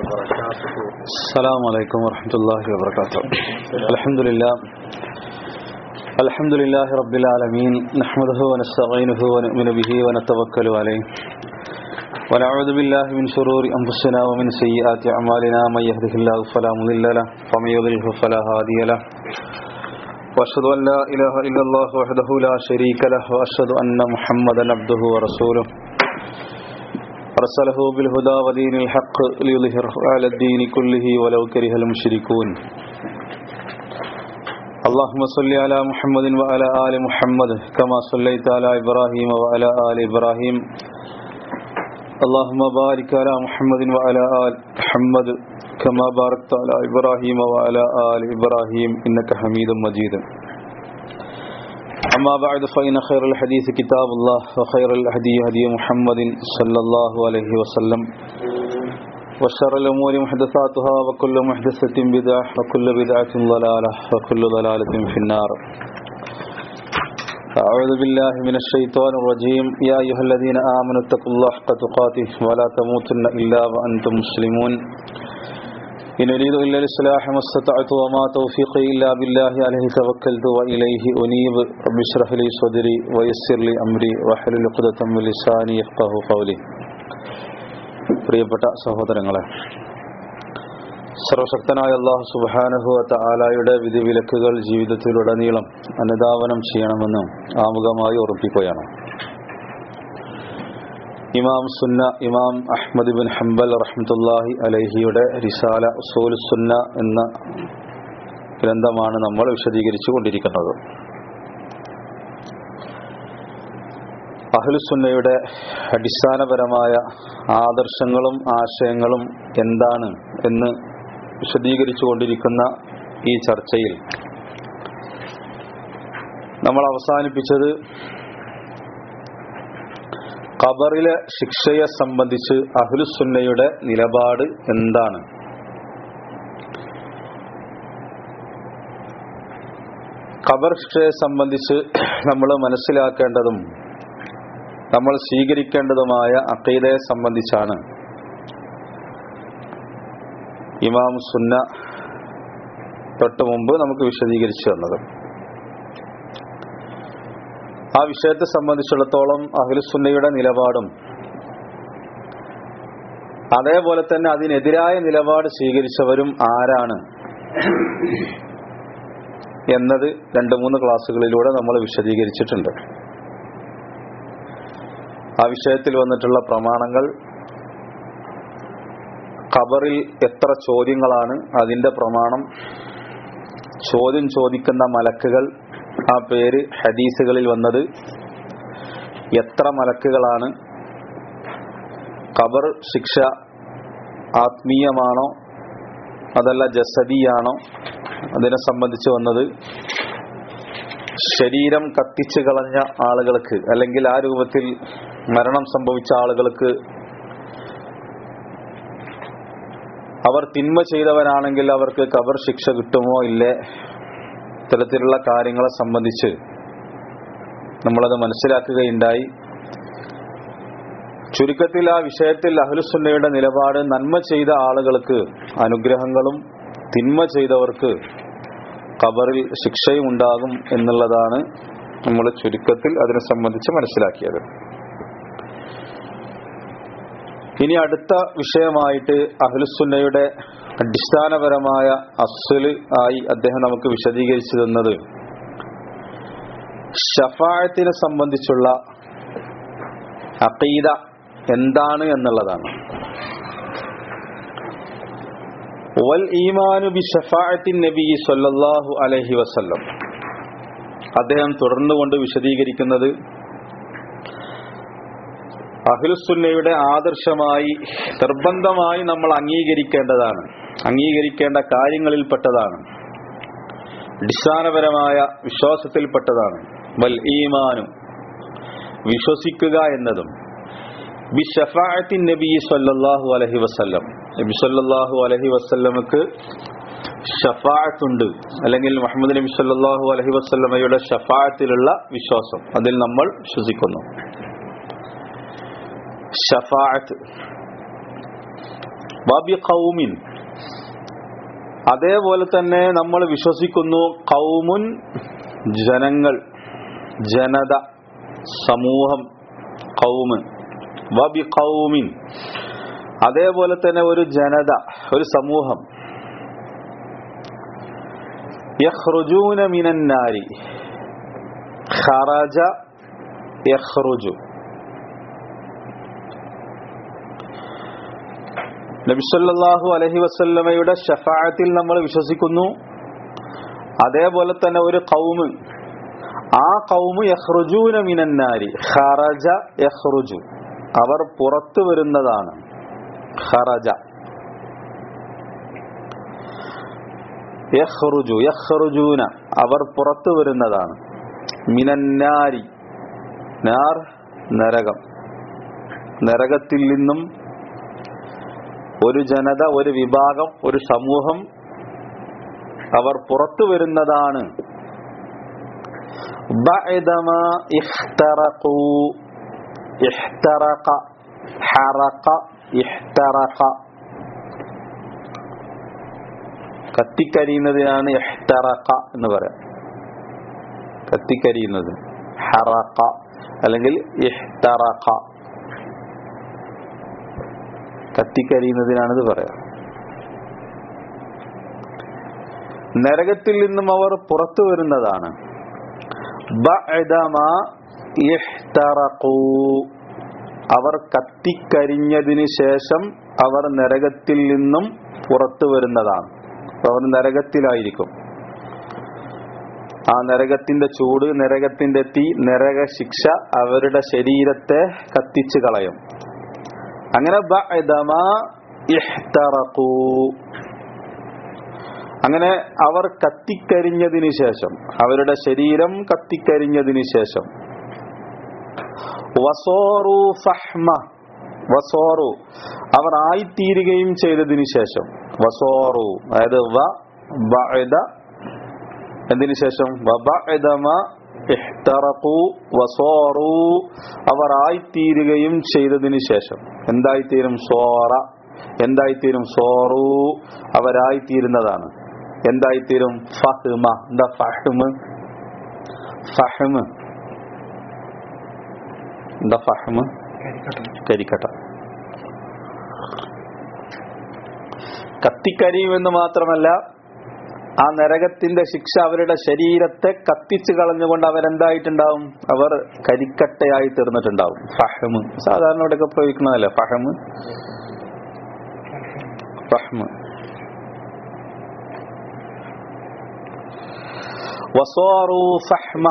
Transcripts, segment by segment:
وبركاته السلام عليكم ورحمة الله وبركاته الحمد لله الحمد لله رب العالمين نحمده ونستعينه ونؤمن به ونتوكل عليه ونعوذ بالله من شرور أنفسنا ومن سيئات أعمالنا من يهده الله فلا مضل له ومن يضلله فلا هادي له وأشهد أن لا إله إلا الله وحده لا شريك له وأشهد أن محمدا عبده ورسوله أرسله بالهدى ودين الحق ليظهره على الدين كله ولو كره المشركون اللهم صل على محمد وعلى آل محمد كما صليت على إبراهيم وعلى آل إبراهيم اللهم بارك على محمد وعلى آل محمد كما باركت على إبراهيم وعلى آل إبراهيم إنك حميد مجيد أما بعد فإن خير الحديث كتاب الله وخير الهدي هدي محمد صلى الله عليه وسلم وشر الأمور محدثاتها وكل محدثة بدعة وكل بدعة ضلالة وكل ضلالة في النار أعوذ بالله من الشيطان الرجيم يا أيها الذين آمنوا اتقوا الله حق تقاته ولا تموتن إلا وأنتم مسلمون إن أريد إلا الإصلاح ما استطعت وما توفيقي إلا بالله عليه توكلت وإليه أنيب رب اشرح لي صدري ويسر لي أمري واحلل عقدة من لساني يفقهوا قولي പ്രിയപ്പെട്ട സഹോദരങ്ങളെ സർവശക്തനായ അള്ളാഹു സുബാനഹു താലായുടെ വിധിവിലക്കുകൾ ജീവിതത്തിലുടനീളം അനുധാവനം ചെയ്യണമെന്നും ആമുഖമായി ഉറപ്പിക്കുകയാണ് ഇമാം സുന്ന ഇമാം അഹ്മദ് ബിൻ ഹംബൽ റഹ്മത്തുല്ലാഹി അലഹിയുടെ റിസാല ഉസൂൽ സുന്ന എന്ന ഗ്രന്ഥമാണ് നമ്മൾ വിശദീകരിച്ചു കൊണ്ടിരിക്കുന്നത് അഹ്ലുസുന്നയുടെ അടിസ്ഥാനപരമായ ആദർശങ്ങളും ആശയങ്ങളും എന്താണ് എന്ന് വിശദീകരിച്ചു കൊണ്ടിരിക്കുന്ന ഈ ചർച്ചയിൽ നമ്മൾ അവസാനിപ്പിച്ചത് ഖബറിലെ ശിക്ഷയെ സംബന്ധിച്ച് അഹ്ലുസുന്നയുടെ നിലപാട് എന്താണ് ഖബർ ശിക്ഷയെ സംബന്ധിച്ച് നമ്മൾ മനസ്സിലാക്കേണ്ടതും നമ്മൾ സ്വീകരിക്കേണ്ടതുമായ അക്കീദയെ സംബന്ധിച്ചാണ് ഇമാം സുന്ന തൊട്ട് മുമ്പ് നമുക്ക് വിശദീകരിച്ചു തന്നത് ആ വിഷയത്തെ സംബന്ധിച്ചിടത്തോളം അഖിലുസുന്നയുടെ നിലപാടും അതേപോലെ തന്നെ അതിനെതിരായ നിലപാട് സ്വീകരിച്ചവരും ആരാണ് എന്നത് രണ്ട് മൂന്ന് ക്ലാസ്സുകളിലൂടെ നമ്മൾ വിശദീകരിച്ചിട്ടുണ്ട് ആ വിഷയത്തിൽ വന്നിട്ടുള്ള പ്രമാണങ്ങൾ ഖബറിൽ എത്ര ചോദ്യങ്ങളാണ് അതിന്റെ പ്രമാണം ചോദ്യം ചോദിക്കുന്ന മലക്കുകൾ ആ പേര് ഹദീസുകളിൽ വന്നത് എത്ര മലക്കുകളാണ് ഖബർ ശിക്ഷ ആത്മീയമാണോ അതല്ല ജസദിയാണോ അതിനെ സംബന്ധിച്ച് വന്നത് ശരീരം കത്തിച്ചു കളഞ്ഞ ആളുകൾക്ക് അല്ലെങ്കിൽ ആ രൂപത്തിൽ മരണം സംഭവിച്ച ആളുകൾക്ക് അവർ തിന്മ ചെയ്തവരാണെങ്കിൽ അവർക്ക് കബർ ശിക്ഷ കിട്ടുമോ ഇല്ലേ ഇത്തരത്തിലുള്ള കാര്യങ്ങളെ സംബന്ധിച്ച് നമ്മളത് മനസ്സിലാക്കുകയുണ്ടായി ചുരുക്കത്തിൽ ആ വിഷയത്തിൽ അഹ്ലുസുന്നയുടെ നിലപാട് നന്മ ചെയ്ത ആളുകൾക്ക് അനുഗ്രഹങ്ങളും തിന്മ ചെയ്തവർക്ക് ഖബറിൽ ശിക്ഷയും ഉണ്ടാകും എന്നുള്ളതാണ് നമ്മൾ ചുരുക്കത്തിൽ അതിനെ സംബന്ധിച്ച് മനസ്സിലാക്കിയത് ഇനി അടുത്ത വിഷയമായിട്ട് അഹ്ലുസുന്നയുടെ അടിസ്ഥാനപരമായ അസ്വല് ആയി അദ്ദേഹം നമുക്ക് വിശദീകരിച്ചു തന്നത് ഷഫായത്തിനെ സംബന്ധിച്ചുള്ള അഖീദ എന്താണ് എന്നുള്ളതാണ് വൽ ഈമാനു ബി ഷഫാഅത്തിൻ നബി സല്ലല്ലാഹു അലൈഹി വസല്ലം അദ്ദേഹം തുടർന്നുകൊണ്ട് വിശദീകരിക്കുന്നത് അഖിലുസുന്നയുടെ ആദർശമായി നിർബന്ധമായി നമ്മൾ അംഗീകരിക്കേണ്ടതാണ് അംഗീകരിക്കേണ്ട കാര്യങ്ങളിൽപ്പെട്ടതാണ് അടിസ്ഥാനപരമായ വിശ്വാസത്തിൽപ്പെട്ടതാണ് വൽ ഈമാനു വിശ്വസിക്കുക എന്നതും ബി ഷഫാഅത്തിൻ നബി സല്ലല്ലാഹു അലൈഹി വസല്ലം നബി സല്ലല്ലാഹു അലൈഹി വസല്ലമക്ക് ഷഫാഅത്തുണ്ട് അല്ലെങ്കിൽ മുഹമ്മദ് നബി സല്ലല്ലാഹു അലൈഹി വസല്ലമയുടെ ഷഫാഅത്തിലുള്ള വിശ്വാസം അതിൽ നമ്മൾ വിശ്വസിക്കുന്നു ഷഫാഅത്ത് വബി കൗമിൻ അതേപോലെ തന്നെ നമ്മൾ വിശ്വസിക്കുന്നു കൗമുൻ ജനങ്ങൾ ജനത സമൂഹം കൗമ് വബി കൗമിൻ അതേപോലെ തന്നെ ഒരു ജനത ഒരു സമൂഹം യഖ്റുജൂന മിനന്നാരി ഖറജ യഖ്റുജു നബിസല്ലാഹു അലഹി വസല്ലമയുടെ ഷഫായത്തിൽ നമ്മൾ വിശ്വസിക്കുന്നു അതേപോലെ തന്നെ ഒരു കൗമ് ആ കൗമ് യഹ്റുജൂന മിനന്നാരി ഖറജ യഹ്റുജു അവർ പുറത്തു വരുന്നതാണ് ഖറജ യഹ്റുജു യഹ്റുജൂന അവർ പുറത്തു വരുന്നതാണ് മിനന്നാരി നാർ നരകം നരകത്തിൽ നിന്നും ഒരു ജനത ഒരു വിഭാഗം ഒരു സമൂഹം അവർ പുറത്തു വരുന്നതാണ് ബഅദമാ ഇഖ്തറഖൂ ഇഹ്തറഖ ഹറഖ ഇഹ്തറഖ കത്തിക്കരിയുന്നതിനാണ് ഇഹ്തറഖ എന്ന് പറയാം കത്തിക്കരിയുന്നത് ഹറഖ അല്ലെങ്കിൽ ഇഹ്തറഖ കത്തിക്കരിയുന്നതിനാണിത് പറയാം നരകത്തിൽ നിന്നും അവർ പുറത്തു വരുന്നതാണ് ബഅദമാ ഇഹ്തറഖൂ അവർ കത്തിക്കരിഞ്ഞതിന് ശേഷം അവർ നരകത്തിൽ നിന്നും പുറത്തു വരുന്നതാണ് അവർ നരകത്തിലായിരിക്കും ആ നരകത്തിന്റെ ചൂട് നരകത്തിന്റെ തീ നരക ശിക്ഷ അവരുടെ ശരീരത്തെ കത്തിച്ചു കളയും അങ്ങനെ ബഅദമാ ഇഹ്തറഖൂ അങ്ങനെ അവർ കത്തിക്കരിഞ്ഞതിന് ശേഷം അവരുടെ ശരീരം കത്തിക്കരിഞ്ഞതിന് ശേഷം വസോറു ഫഹ്മ വസോറു അവർ ആയിത്തീരുകയും ചെയ്തതിന് ശേഷം വസോറു അതായത് വ ബഅദ എന്തിനു ശേഷം വബഅദമ ഇഹ്തറഖു വസോറു അവർ ആയിത്തീരുകയും ചെയ്തതിന് ശേഷം എന്തായിത്തീരും സോറ എന്തായിത്തീരും സോറു അവരായിത്തീരുന്നതാണ് എന്തായിത്തീരും ഫഹ്മ എന്താ ഫഹ്മ് ഫഹ്മ് എന്താ ഫഹ്മ് കരിക്കട്ട കത്തിക്കരിയുമെന്ന് മാത്രമല്ല ആ നരകത്തിന്റെ ശിക്ഷ അവരുടെ ശരീരത്തെ കത്തിച്ചു കളഞ്ഞുകൊണ്ട് അവരെന്തായിട്ടുണ്ടാവും അവർ കരിക്കട്ടയായി തീർന്നിട്ടുണ്ടാവും ഫഹ്മ് സാധാരണ ഇവിടെയൊക്കെ പ്രയോഗിക്കുന്നതല്ലേ ഫഹ്മ് ഫഹ്മ് വസോറു ഫഹ്മ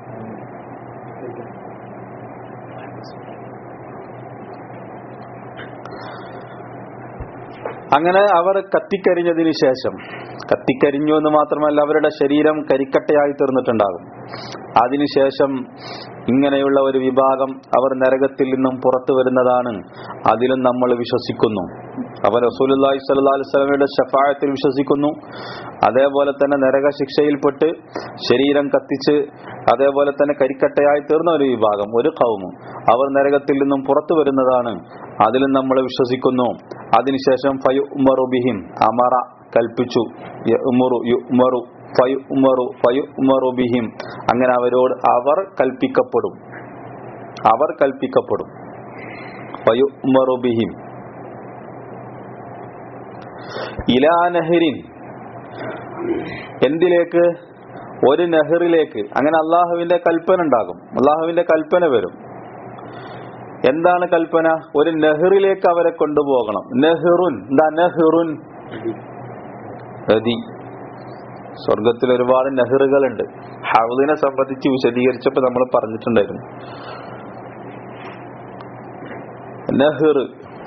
അങ്ങനെ അവർ കത്തിക്കരിഞ്ഞതിന് ശേഷം കത്തിക്കരിഞ്ഞു എന്ന് മാത്രമല്ല അവരുടെ ശരീരം കരിക്കട്ടയായി തീർന്നിട്ടുണ്ടാകും അതിനുശേഷം ഇങ്ങനെയുള്ള ഒരു വിഭാഗം അവർ നരകത്തിൽ നിന്നും പുറത്തു വരുന്നതാണ് അതിലും നമ്മൾ വിശ്വസിക്കുന്നു അവർ റസൂലുള്ളാഹി സ്വല്ലല്ലാഹു അലൈഹി വസല്ലമയുടെ ഷഫായത്തിൽ വിശ്വസിക്കുന്നു അതേപോലെ തന്നെ നരക ശിക്ഷയിൽപ്പെട്ട് ശരീരം കത്തിച്ച് അതേപോലെ തന്നെ കരിക്കട്ടയായി തീർന്ന ഒരു വിഭാഗം ഒരു കൗമും അവർ നരകത്തിൽ നിന്നും പുറത്തു വരുന്നതാണ് അതിലും നമ്മൾ വിശ്വസിക്കുന്നു അതിനുശേഷം ഫയു ഉമറു ബിഹിം അമറ കൽപ്പിച്ചു യഉമുറു യുമറു ഫയു ഉമറു ഫയു ഉമറു ബിഹിം അങ്ങനെ അവരോട് അവർ കൽപ്പിക്കപ്പെടും അവർ കൽപ്പിക്കപ്പെടും ഫയു ഉമറു ബിഹിം ഇലാ നഹരിൻ എന്തിലേക്ക് ഒരു നെഹറിലേക്ക് അങ്ങനെ അള്ളാഹുവിന്റെ കൽപ്പന ഉണ്ടാകും അള്ളാഹുവിന്റെ കൽപ്പന വരും എന്താണ് കൽപ്പന ഒരു നെഹറിലേക്ക് അവരെ കൊണ്ടുപോകണം നെഹ്റുൻ എന്താ നെഹ്റുൻ നദി സ്വർഗത്തിൽ ഒരുപാട് നെഹ്റുകളുണ്ട് ഹൗദിനെ സംബന്ധിച്ച് വിശദീകരിച്ചപ്പോ നമ്മൾ പറഞ്ഞിട്ടുണ്ടായിരുന്നു നെഹ്റ്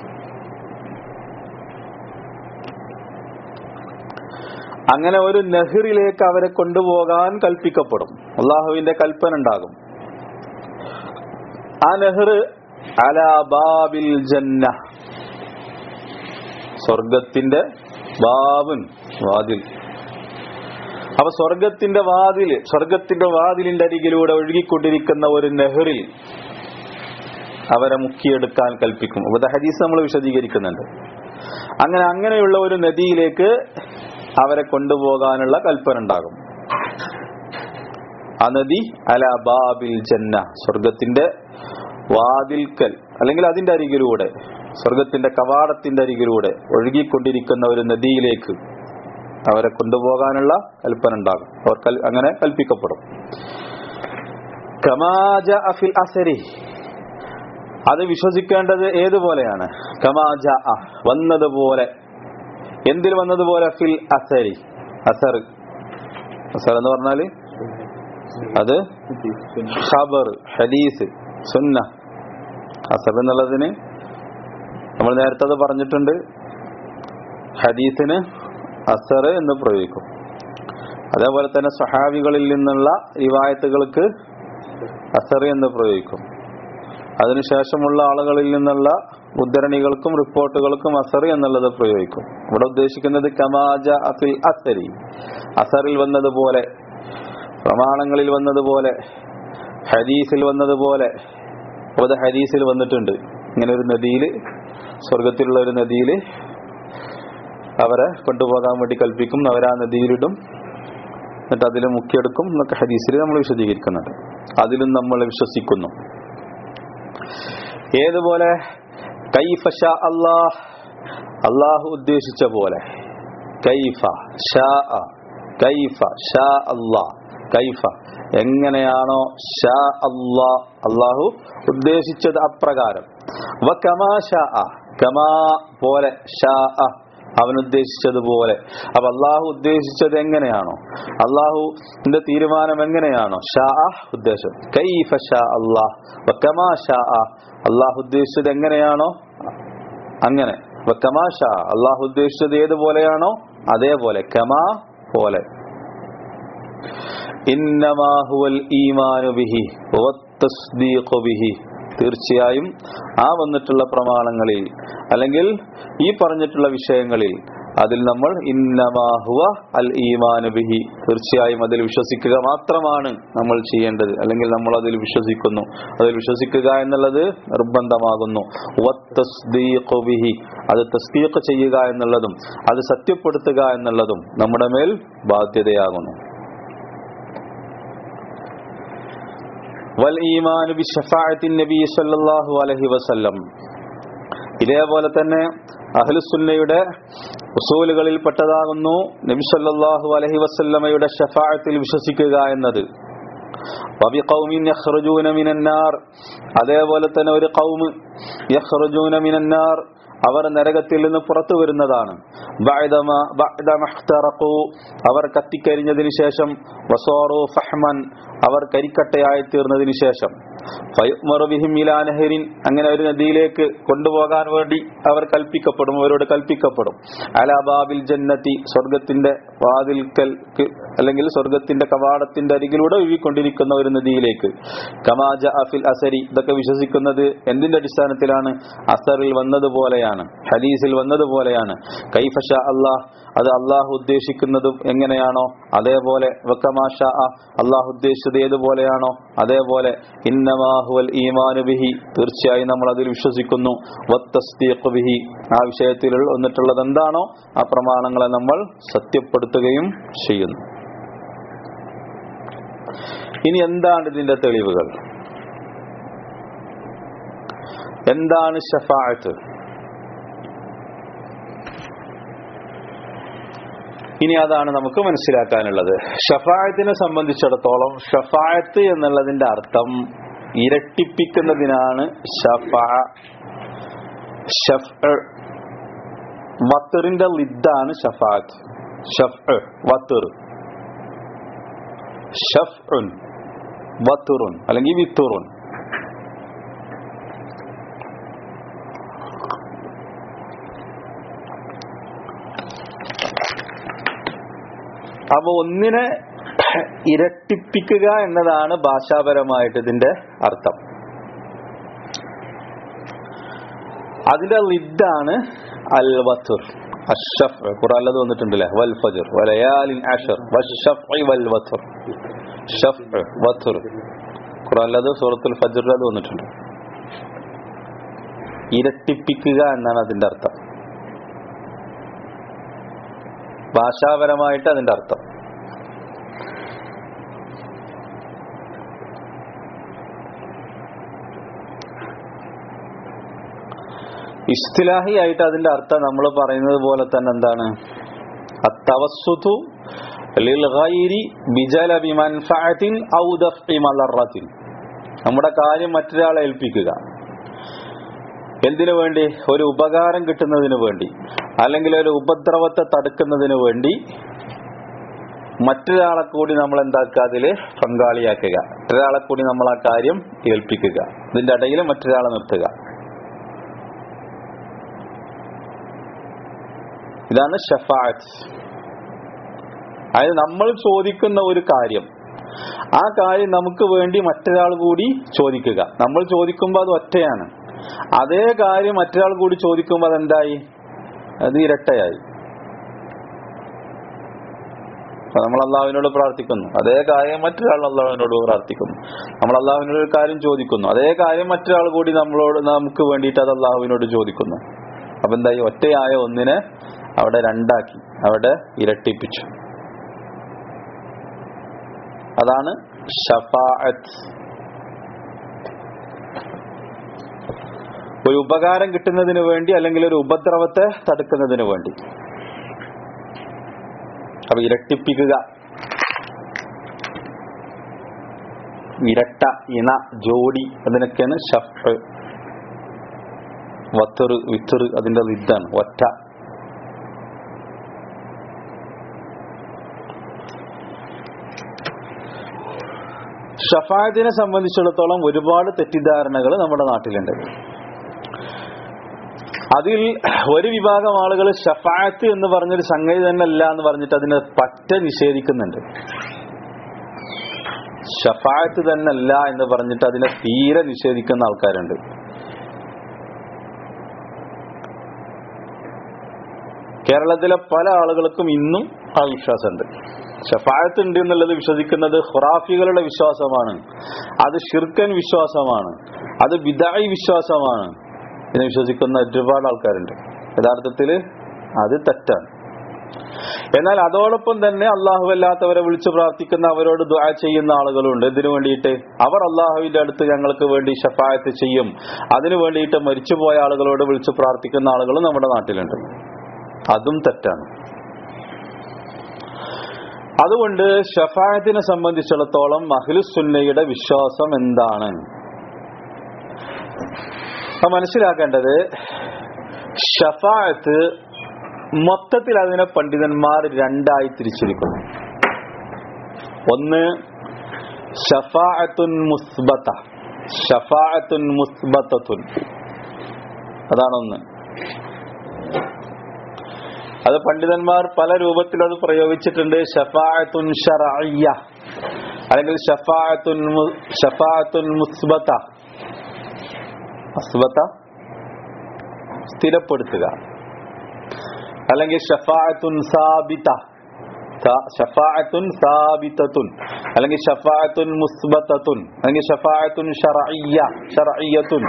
അങ്ങനെ ഒരു നെഹ്റിലേക്ക് അവരെ കൊണ്ടുപോകാൻ കൽപ്പിക്കപ്പെടും അള്ളാഹുവിന്റെ കൽപ്പന ഉണ്ടാകും ആ നെഹ്റ് അലാ ബാബിൽ ജന്ന സ്വർഗത്തിന്റെ ബാബുൻ വാതിൽ അപ്പൊ സ്വർഗത്തിന്റെ വാതില് സ്വർഗത്തിന്റെ വാതിലിന്റെ അരികിലൂടെ ഒഴുകിക്കൊണ്ടിരിക്കുന്ന ഒരു നെഹ്റിൽ അവരെ മുക്കിയെടുക്കാൻ കൽപ്പിക്കും അപ്പൊ ഇത് ഹദീസ് നമ്മൾ വിശദീകരിക്കുന്നുണ്ട് അങ്ങനെ അങ്ങനെയുള്ള ഒരു നദിയിലേക്ക് അവരെ കൊണ്ടുപോകാനുള്ള കൽപ്പന ഉണ്ടാകും ആ നദി അല ബാബിൽ ജന്ന സ്വർഗത്തിന്റെ വാതിൽക്കൽ അല്ലെങ്കിൽ അതിന്റെ അരികിലൂടെ സ്വർഗത്തിന്റെ കവാടത്തിന്റെ അരികിലൂടെ ഒഴുകിക്കൊണ്ടിരിക്കുന്ന ഒരു നദിയിലേക്ക് അവരെ കൊണ്ടുപോകാനുള്ള കൽപ്പന ഉണ്ടാകും അവർ കൽ- അങ്ങനെ കൽപ്പിക്കപ്പെടും കമാജ അഫിൽ അസരി അത് വിശ്വസിക്കേണ്ടത് ഏതുപോലെയാണ് കമാജ വന്നതുപോലെ എന്തിൽ വന്നതുപോലെ ഫിൽ അസരി അസർ അസർ എന്ന് പറഞ്ഞാല് അത് ഖബർ ഹദീസ് സുന്ന അസർ എന്നുള്ളതിന് നമ്മൾ നേരത്തെ അത് പറഞ്ഞിട്ടുണ്ട് ഹദീസിന് അസർ എന്ന് പ്രയോഗിക്കും അതേപോലെ തന്നെ സഹാബികളിൽ നിന്നുള്ള റിവായത്തുകൾക്ക് അസർ എന്ന് പ്രയോഗിക്കും അതിനുശേഷമുള്ള ആളുകളിൽ നിന്നുള്ള ഉദ്ധരണികൾക്കും റിപ്പോർട്ടുകൾക്കും അസർ എന്നുള്ളത് പ്രയോഗിക്കും ഇവിടെ ഉദ്ദേശിക്കുന്നത് കമാജ അഫിൽ അസരി അസറിൽ വന്നതുപോലെ പ്രമാണങ്ങളിൽ വന്നതുപോലെ ഹദീസിൽ വന്നതുപോലെ അപ്പൊ അത് ഹദീസിൽ വന്നിട്ടുണ്ട് ഇങ്ങനെ ഒരു നദിയിൽ സ്വർഗത്തിലുള്ള ഒരു നദിയിൽ അവരെ കൊണ്ടുപോകാൻ വേണ്ടി കൽപ്പിക്കും അവരാ നദിയിലിടും എന്നിട്ട് അതിൽ മുക്കിയെടുക്കും എന്നൊക്കെ ഹദീസിൽ നമ്മൾ വിശദീകരിക്കുന്നുണ്ട് അതിലും നമ്മൾ വിശ്വസിക്കുന്നു ഏതുപോലെ കൈഫ ഷാ അല്ലാഹ് അള്ളാഹു ഉദ്ദേശിച്ച പോലെ കൈഫ ഷാ കൈഫ ഷാ അല്ലാഹ് കൈഫ എങ്ങനെയാണോ ഷാ അല്ലാ അള്ളാഹു ഉദ്ദേശിച്ചത് അപ്രകാരം വ കമാ ഷാ കമാ പോലെ ഷാ അവൻ ഉദ്ദേശിച്ചതുപോലെ അപ്പൊ അള്ളാഹു ഉദ്ദേശിച്ചത് എങ്ങനെയാണോ അള്ളാഹുന്റെ തീരുമാനം എങ്ങനെയാണോ ഷാ ഉദ്ദേശം കൈഫ ഷാ അള്ളാഹ് വ കമാ ഷാ അള്ളാഹു ഉദ്ദേശിച്ചത് എങ്ങനെയാണോ അങ്ങനെ വ കമാ ഷാ അള്ളാഹു ഉദ്ദേശിച്ചത് ഏതുപോലെയാണോ അതേപോലെ കമാ പോലെ ഇന്നമാ ഹുവൽ ഈമാനു ബിഹി വത്തസ്ദീഖു ബിഹി തീർച്ചയായും ആ വന്നിട്ടുള്ള പ്രമാണങ്ങളിൽ അല്ലെങ്കിൽ ഈ പറഞ്ഞിട്ടുള്ള വിഷയങ്ങളിൽ അതിൽ നമ്മൾ ഇന്നമാഹുവ അൽ ഈമാനു ബിഹി തീർച്ചയായും അതിൽ വിശ്വസിക്കുക മാത്രമാണ് നമ്മൾ ചെയ്യേണ്ടത് അല്ലെങ്കിൽ നമ്മൾ അതിൽ വിശ്വസിക്കുന്നു അതിൽ വിശ്വസിക്കുക എന്നുള്ളത് നിർബന്ധമാകുന്നു വത്തസ്ദീഖു ബിഹി അത് തസ്ദീഖ് ചെയ്യുക എന്നുള്ളതും അത് സത്യപ്പെടുത്തുക എന്നുള്ളതും നമ്മുടെ മേൽ ബാധ്യതയാകുന്നു വൽ ഈമാനു ബി ഷഫാഅത്തിൻ നബി സല്ലല്ലാഹു അലൈഹി വസല്ലം ഇതേപോലെ തന്നെ അഹ്ലുസുന്നയുടെ ഉസൂലുകളിൽ പെട്ടതാകുന്നു നബി സല്ലല്ലാഹു അലൈഹി വസല്ലമയുടെ ഷഫാഅത്തിൽ വിശ്വസിക്കുക എന്നത് വബി ഖൗമിൻ യഖ്റുജൂന മിനന്നാർ അതേപോലെ തന്നെ ഒരു ഖൗമ് യഖ്റുജൂന മിനന്നാർ അവർ നരകത്തിൽ നിന്ന് പുറത്തു വരുന്നതാണ് ബഅദമ ബഅദ മഹ്തറഖു അവർ കത്തിക്കരിഞ്ഞതിന് ശേഷം വസോറു ഫഹ്മൻ അവർ കരിക്കട്ടയായി തീർന്നതിന് ശേഷം ഫയുമറു ബിഹിം ഇലാ നഹരിൻ അങ്ങനെ ഒരു നദിയിലേക്ക് കൊണ്ടുപോകാൻ വേണ്ടി അവർ കൽപ്പിക്കപ്പെടും അവരോട് കൽപ്പിക്കപ്പെടും അലാ ബാബിൽ ജന്നത്തി സ്വർഗത്തിന്റെ വാതിൽക്കൽ അല്ലെങ്കിൽ സ്വർഗത്തിന്റെ കവാടത്തിന്റെ അരികിലൂടെ ഒഴുകിക്കൊണ്ടിരിക്കുന്ന ഒരു നദിയിലേക്ക് കമാജ അഫിൽ അസരി ഇതൊക്കെ വിശ്വസിക്കുന്നത് എന്തിന്റെ അടിസ്ഥാനത്തിലാണ് അസറിൽ വന്നതുപോലെയാണ് ഹദീസിൽ വന്നതുപോലെയാണ് കൈഫഷ അള്ളാഹ് അത് അള്ളാഹു ഉദ്ദേശിക്കുന്നതും എങ്ങനെയാണോ അതേപോലെ വക്കമാഷ അള്ളാഹു ഉദ്ദേശിച്ചത് ഏതുപോലെയാണോ അതേപോലെ ഇന്നമാഹുവൽ ഈമാനു ബിഹി തീർച്ചയായും നമ്മൾ അതിൽ വിശ്വസിക്കുന്നു വത്തസ്തീഖ് ബിഹി ആ വിഷയത്തിൽ വന്നിട്ടുള്ളത് എന്താണോ ആ പ്രമാണങ്ങളെ നമ്മൾ സത്യപ്പെടുത്തുകയും ചെയ്യുന്നു ഇനി എന്താണ് ഇതിന്റെ തെളിവുകൾ എന്താണ് ഷഫാഅത്ത് ഇനി അതാണ് നമുക്ക് മനസ്സിലാക്കാനുള്ളത് ഷഫായത്തിനെ സംബന്ധിച്ചിടത്തോളം ഷഫായത്ത് എന്നുള്ളതിന്റെ അർത്ഥം ഇരട്ടിപ്പിക്കുന്നതിനാണ് ഷഫ ഷഫ് വത്തറിന്റെ ലിദ്ദാണ് ഷഫാത്ത് ഷഫ് വത്തർ ഷഫ് വത്തുറുൻ അല്ലെങ്കിൽ വിത്തുറുൻ അപ്പൊ ഒന്നിനെ ഇരട്ടിപ്പിക്കുക എന്നതാണ് ഭാഷാപരമായിട്ട് ഇതിന്റെ അർത്ഥം അതിന്റെ ലിദ്ദാണ് അൽ വത്തുർ അഷഫ് ഖുറാനിലത് വന്നിട്ടുണ്ടല്ലേ വൽ ഫജർ വലയാലിൻ അഷർ വശഫ് വൽ വത്തുർ ഷഫ് വത്തുർ ഖുറാനിലത് സൂറത്തുൽ ഫജറിൽ അത് വന്നിട്ടുണ്ട് ഇരട്ടിപ്പിക്കുക എന്നാണ് അതിന്റെ അർത്ഥം ഭാഷാപരമായിട്ട് അതിന്റെ അർത്ഥം ഇസ്തിലാഹി ആയിട്ട് അതിന്റെ അർത്ഥം നമ്മൾ പറയുന്നത് പോലെ തന്നെ എന്താണ് അത്തവസ്സുതു ലിൽഗൈരി ബിജലബി മൻഫഅത്തിൻ ഔ ദഫ്ഇ മലറത്തിൻ നമ്മുടെ കാര്യം മറ്റൊരാളെ ഏൽപ്പിക്കുക എന്തിനു വേണ്ടി ഒരു ഉപകാരം കിട്ടുന്നതിന് വേണ്ടി അല്ലെങ്കിൽ ഒരു ഉപദ്രവത്തെ തടുക്കുന്നതിന് വേണ്ടി മറ്റൊരാളെ കൂടി നമ്മൾ എന്താക്കുക അതില് പങ്കാളിയാക്കുക മറ്റൊരാളെ കൂടി നമ്മൾ ആ കാര്യം ഏൽപ്പിക്കുക ഇതിന്റെ ഇടയിൽ മറ്റൊരാളെ നിർത്തുക ഇതാണ് ഷഫാത്ത് അതായത് നമ്മൾ ചോദിക്കുന്ന ഒരു കാര്യം ആ കാര്യം നമുക്ക് വേണ്ടി മറ്റൊരാൾ കൂടി ചോദിക്കുക നമ്മൾ ചോദിക്കുമ്പോൾ അത് ഒറ്റയാണ് അതേ കാര്യം മറ്റൊരാൾ കൂടി ചോദിക്കുമ്പോൾ അതെന്തായി അത് ഇരട്ടയായി അപ്പൊ നമ്മൾ അള്ളാഹുവിനോട് പ്രാർത്ഥിക്കുന്നു അതേ കാര്യം മറ്റൊരാൾ അള്ളാഹുവിനോട് പ്രാർത്ഥിക്കുന്നു നമ്മൾ അള്ളാഹുവിനോട് ഒരു കാര്യം ചോദിക്കുന്നു അതേ കാര്യം മറ്റൊരാൾ കൂടി നമ്മളോട് നമുക്ക് വേണ്ടിയിട്ട് അത് അള്ളാഹുവിനോട് ചോദിക്കുന്നു അപ്പൊ എന്തായി ഒറ്റയായ ഒന്നിനെ അവിടെ രണ്ടാക്കി അവിടെ ഇരട്ടിപ്പിച്ചു അതാണ് ഷഫാഅത്ത് ഒരു ഉപകാരം കിട്ടുന്നതിന് വേണ്ടി അല്ലെങ്കിൽ ഒരു ഉപദ്രവത്തെ തടുക്കുന്നതിന് വേണ്ടി അപ്പൊ ഇരട്ടിപ്പിക്കുക ഇരട്ട ഇണ ജോഡി അതിനൊക്കെയാണ് ഷഫ് വത്തറ് വിത്തറ് അതിന്റെ ഇതാണ് ഒറ്റ ഷഫായത്തിനെ സംബന്ധിച്ചിടത്തോളം ഒരുപാട് തെറ്റിദ്ധാരണകൾ നമ്മുടെ നാട്ടിലുണ്ട് അതിൽ ഒരു വിഭാഗം ആളുകൾ ഷഫായത്ത് എന്ന് പറഞ്ഞൊരു സംഗതി തന്നെ അല്ല എന്ന് പറഞ്ഞിട്ട് അതിനെ പറ്റ നിഷേധിക്കുന്നുണ്ട് ഷഫായത്ത് തന്നെ അല്ല എന്ന് പറഞ്ഞിട്ട് അതിനെ തീരെ നിഷേധിക്കുന്ന ആൾക്കാരുണ്ട് കേരളത്തിലെ പല ആളുകൾക്കും ഇന്നും ആ വിശ്വാസമുണ്ട് ഷഫായത്ത് ഉണ്ട് എന്നുള്ളത് വിശ്വസിക്കുന്നത് ഖുറാഫികളുടെ വിശ്വാസമാണ് അത് ഷിർക്കൻ വിശ്വാസമാണ് അത് ബിദായി വിശ്വാസമാണ് എന്ന് വിശ്വസിക്കുന്ന ഒരുപാട് ആൾക്കാരുണ്ട് യഥാർത്ഥത്തിൽ അത് തെറ്റാണ് എന്നാൽ അതോടൊപ്പം തന്നെ അള്ളാഹു അല്ലാത്തവരെ വിളിച്ചു പ്രാർത്ഥിക്കുന്ന അവരോട് ദുആ ചെയ്യുന്ന ആളുകളുണ്ട് ഇതിനു വേണ്ടിയിട്ട് അവർ അള്ളാഹുവിന്റെ അടുത്ത് ഞങ്ങൾക്ക് വേണ്ടി ഷഫായത്ത് ചെയ്യും അതിനു വേണ്ടിയിട്ട് മരിച്ചുപോയ ആളുകളോട് വിളിച്ചു പ്രാർത്ഥിക്കുന്ന ആളുകളും നമ്മുടെ നാട്ടിലുണ്ട് അതും തെറ്റാണ് അതുകൊണ്ട് ഷഫായത്തിനെ സംബന്ധിച്ചിടത്തോളം അഖിലുസുന്നയുടെ വിശ്വാസം എന്താണ് അപ്പൊ മനസ്സിലാക്കേണ്ടത് ഷഫായത്ത് മൊത്തത്തിൽ അതിനെ പണ്ഡിതന്മാർ രണ്ടായി തിരിച്ചിരിക്കുന്നു ഒന്ന് ഷഫാഅത്തുൻ മുസ്ബത്ത ഷഫാഅത്തുൻ മുസ്ബത്തത്തുൻ അതാണൊന്ന് അത് പണ്ഡിതന്മാർ പല രൂപത്തിൽ അത് പ്രയോഗിച്ചിട്ടുണ്ട് ഷഫാഅത്തുൻ ഷറഅയ്യ അല്ലെങ്കിൽ ഷഫാഅത്തുൻ മു- ഷഫാഅത്തുൻ മുസ്ബത്ത മുസ്ബത്ത സ്ഥിരപ്പെടുത്തുക അല്ലെങ്കിൽ ഷഫാഅത്തുൻ സാബിത സ- ഷഫാഅത്തുൻ സാബിതത്തുൻ അല്ലെങ്കിൽ ഷഫാഅത്തുൻ മുസ്ബത്തത്തുൻ അല്ലെങ്കിൽ ഷഫാഅത്തുൻ ഷറഅയ്യ ഷറഅയ്യത്തുൻ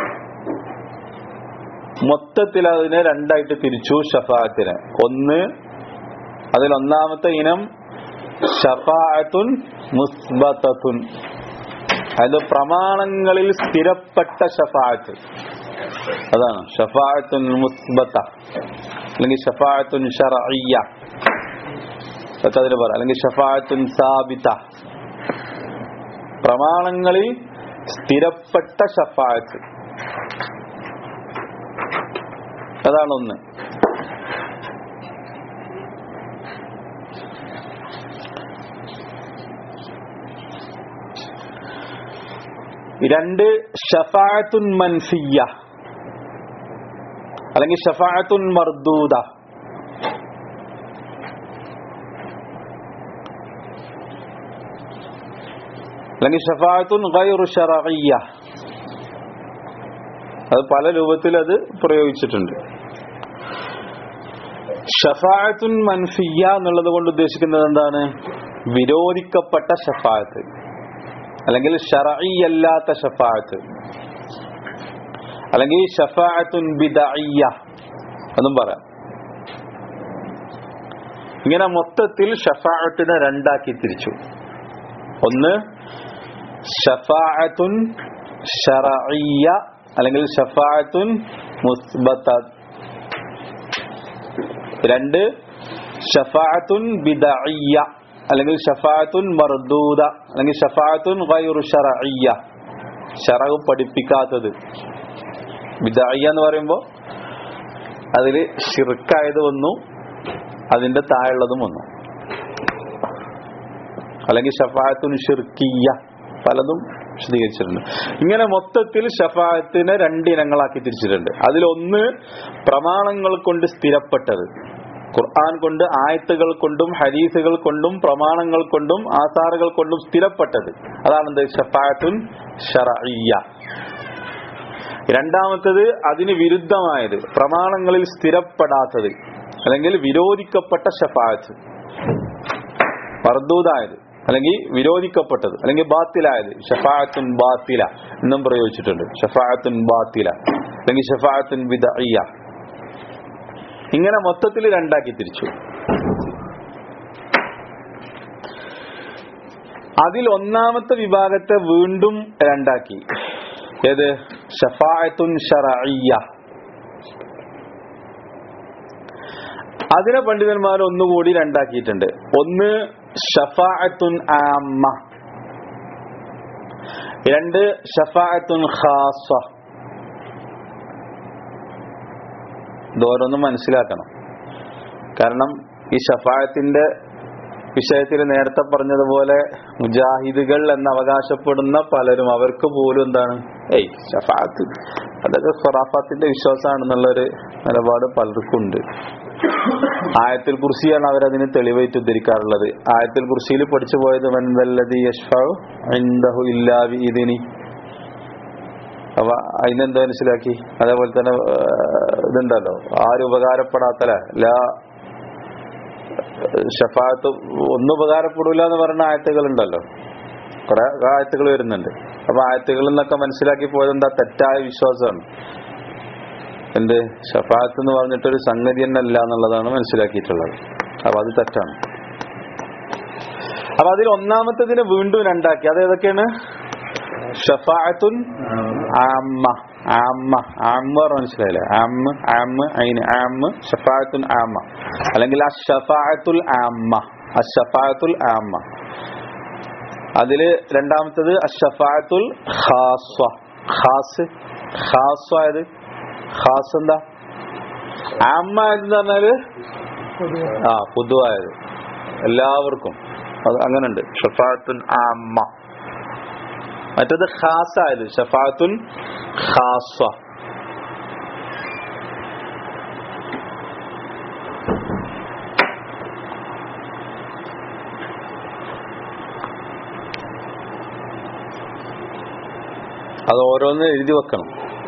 മൊത്തത്തിൽ അതിനെ രണ്ടായിട്ട് തിരിച്ചു ഷഫാഅത്തിനെ ഒന്ന് അതിൽ ഒന്നാമത്തെ ഇനം ഷഫാഅത്തുൻ മുസ്ബത്തത്തുൻ അത് പ്രമാണങ്ങളിൽ സ്ഥിരപ്പെട്ട ഷഫാഅത്ത് അതാണ് ഷഫാഅത്തുൻ മുസ്ബത്ത അല്ലെങ്കിൽ ഷഫാഅത്തുൻ ഷറഇയ്യ ഒക്കെ അതിൽ പറയാം അല്ലെങ്കിൽ ഷഫാഅത്തുൻ സാബിത പ്രമാണങ്ങളിൽ സ്ഥിരപ്പെട്ട ഷഫാഅത്ത് അതാണ് ഒന്ന് രണ്ട് ഷഫാഅത്തുൻ മൻഫിയ അല്ലെങ്കിൽ ഷഫാഅത്തുൻ മർദൂദ അല്ലെങ്കിൽ ഷഫാഅത്തുൻ ഗൈറു ഷറഇയ്യ അത് പല രൂപത്തിൽ അത് പ്രയോഗിച്ചിട്ടുണ്ട് ഷഫാഅത്തുൻ മൻഫിയ എന്നുള്ളത് കൊണ്ട് ഉദ്ദേശിക്കുന്നത് എന്താണ് വിരോധിക്കപ്പെട്ട ഷഫാഅത്ത് അല്ലെങ്കിൽ ഷറഈ അല്ലാത്ത ഷഫാഅത്ത് അല്ലെങ്കിൽ ഷഫാഅത്തുൻ ബിദഇയ്യ എന്നും പറയാം ഇങ്ങനെ മൊത്തത്തിൽ ഷഫാഅത്തിനെ രണ്ടാക്കി തിരിച്ചു ഒന്ന് ഷഫാഅത്തുൻ ഷറഇയ്യ അല്ലെങ്കിൽ ഷഫാഅത്തുൻ മുസ്ബത്ത രണ്ട് ഷഫാഅത്തുൻ ബിദഇയ്യ അല്ലെങ്കിൽ ഷഫാഅത്തുൻ മർദൂദ അല്ലെങ്കിൽ ഷഫാഅത്തുൻ ഗൈറു ഷറഇയ്യ ഷറവ് പഠിപ്പിക്കാത്തത് ബിദഇയ്യ എന്ന് പറയുമ്പോൾ അതിൽ ഷിർക്കായത് വന്നു അതിന്റെ താഴെയുള്ളതും വന്നു അല്ലെങ്കിൽ ഷഫാഅത്തുൻ ഷിർക്കിയ പലതും വിശദീകരിച്ചിട്ടുണ്ട് ഇങ്ങനെ മൊത്തത്തിൽ ഷഫാഅത്തിനെ രണ്ടിനങ്ങളാക്കി തിരിച്ചിട്ടുണ്ട് അതിലൊന്ന് പ്രമാണങ്ങൾ കൊണ്ട് സ്ഥിരപ്പെട്ടത് ഖുർആൻ കൊണ്ട് ആയത്തുകൾ കൊണ്ടും ഹരീസുകൾ കൊണ്ടും പ്രമാണങ്ങൾ കൊണ്ടും ആസാറുകൾ കൊണ്ടും സ്ഥിരപ്പെട്ടത് അതാണെന്ത് ഷഫാഅത്തുൻ ഷറഇയ്യ രണ്ടാമത്തത് അതിന് വിരുദ്ധമായത് പ്രമാണങ്ങളിൽ സ്ഥിരപ്പെടാത്തത് അല്ലെങ്കിൽ വിരോധിക്കപ്പെട്ട ഷഫാഅത്ത് മർദൂദായത് അല്ലെങ്കിൽ വിരോധിക്കപ്പെട്ടത് അല്ലെങ്കിൽ ബാത്തിലായത് ഷഫാഅത്തുൻ ബാത്തില എന്നും പ്രയോഗിച്ചിട്ടുണ്ട് ഷഫാഅത്തുൻ ബാത്തില അല്ലെങ്കിൽ ഷഫാഅത്തുൻ ബിദഇയ്യ ഇങ്ങനെ മൊത്തത്തിൽ രണ്ടാക്കി തിരിച്ചു അതിൽ ഒന്നാമത്തെ വിഭാഗത്തെ വീണ്ടും രണ്ടാക്കി ഏത് ഷഫാഅത്തുൻ ഷറഇയ്യ അതിനെ പണ്ഡിതന്മാർ ഒന്നുകൂടി രണ്ടാക്കിയിട്ടുണ്ട് ഒന്ന് ഷഫാഅത്തുൻ ആമ്മ രണ്ട് ഷഫാഅത്തുൻ ഖാസ ഇതോരോന്നും മനസ്സിലാക്കണം കാരണം ഈ ഷഫായത്തിന്റെ വിഷയത്തിൽ നേരത്തെ പറഞ്ഞതുപോലെ മുജാഹിദുകൾ എന്ന് അവകാശപ്പെടുന്ന പലരും അവർക്ക് പോലും എന്താണ് ഏയ് ഷഫാത്ത് അതൊക്കെ ഖുറാഫാത്തിന്റെ വിശ്വാസമാണെന്നുള്ളൊരു നിലപാട് പലർക്കും ഉണ്ട് ആയത്തിൽ കുർസിയാണ് അവരതിന് തെളിവായിട്ട് ഉദ്ധരിക്കാറുള്ളത് ആയത്തിൽ കുർസിയിൽ പഠിച്ചു പോയത് മൻദല്ലതി യഷ്ഫഉ ഇൻദഹു ഇല്ലാ ബിഇദ്നി അപ്പൊ അതിനെന്താ മനസ്സിലാക്കി അതേപോലെ തന്നെ ഏഹ്, ഇതുണ്ടല്ലോ ആരും ഉപകാരപ്പെടാത്തല ലാ ഷഫാത്ത് ഒന്നും ഉപകാരപ്പെടൂല എന്ന് പറയുന്ന ആയത്തുകൾ ഉണ്ടല്ലോ കുറെ ആയത്തുകൾ വരുന്നുണ്ട് അപ്പൊ ആയത്തുകളിൽ നിന്നൊക്കെ മനസ്സിലാക്കി പോയത് എന്താ തെറ്റായ വിശ്വാസമാണ് എന്ത് ഷഫാത്ത് എന്ന് പറഞ്ഞിട്ടൊരു സംഗതി തന്നെ അല്ല എന്നുള്ളതാണ് മനസ്സിലാക്കിയിട്ടുള്ളത് അപ്പൊ അത് തെറ്റാണ് അപ്പൊ അതിൽ ഒന്നാമത്തതിനെ വീണ്ടും രണ്ടാക്കി അത് ഏതൊക്കെയാണ് ഷഫാഅത്തുൻ ആമ്മ ആമ്മ ആമ്മ പറഞ്ഞ മനസ്സിലായില്ലേ ആമ്മ ആമ്മ അയിന് ആമ്മ ഷഫാഅത്തുൻ ആമ്മ അല്ലെങ്കിൽ അഷഫാഅത്തുൽ ആമ്മ അഷഫാഅത്തുൽ ആമ്മ അതില് രണ്ടാമത്തത് അഷഫാഅത്തുൽ ഖാസ്വ ഖാസ് ഖാസ്വ ആയത് ഖാസ് എന്താ ആമ്മ എന്ന് പറഞ്ഞാല് ആ പൊതുവായത് എല്ലാവർക്കും അത് അങ്ങനുണ്ട് ഷഫാഅത്തുൻ ആമ്മ മറ്റത് ഖാസായത് ഷഫാത്തുൻ ഖാസ അത് ഓരോന്ന് എഴുതി വെക്കണം